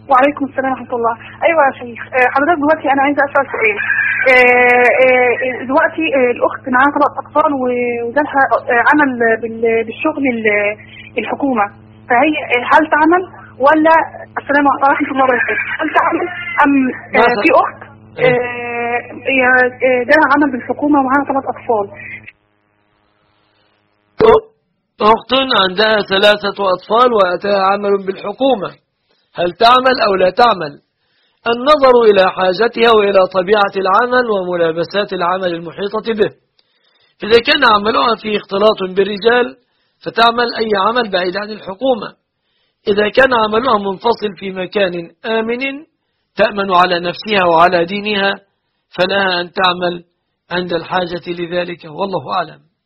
وعليكم السلام ورحمة الله أيوة يا شيخ آه، حضرتك دلوقتي أنا عايزة أسأل سؤال آه، آه، دلوقتي آه، الأخت معاها ثلاث أطفال و- وجالها آه، عمل بال- بالشغل ال- الحكومة فهي آه، هل تعمل ولا السلام عليكم ورحمة الله وبركاته هل تعمل أم آه، ماذا؟ في أخت آه، هي آه، جالها عمل بالحكومة ومعاها ثلاث أطفال أخت عندها ثلاثة أطفال وأتاها عمل بالحكومة هل تعمل أو لا تعمل النظر إلى حاجتها وإلى طبيعة العمل وملابسات العمل المحيطة به إذا كان عملها فيه اختلاط بالرجال فتعمل أي عمل بعيد عن الحكومة إذا كان عملها منفصل في مكان آمن تأمن على نفسها وعلى دينها فلها أن تعمل عند الحاجة لذلك والله أعلم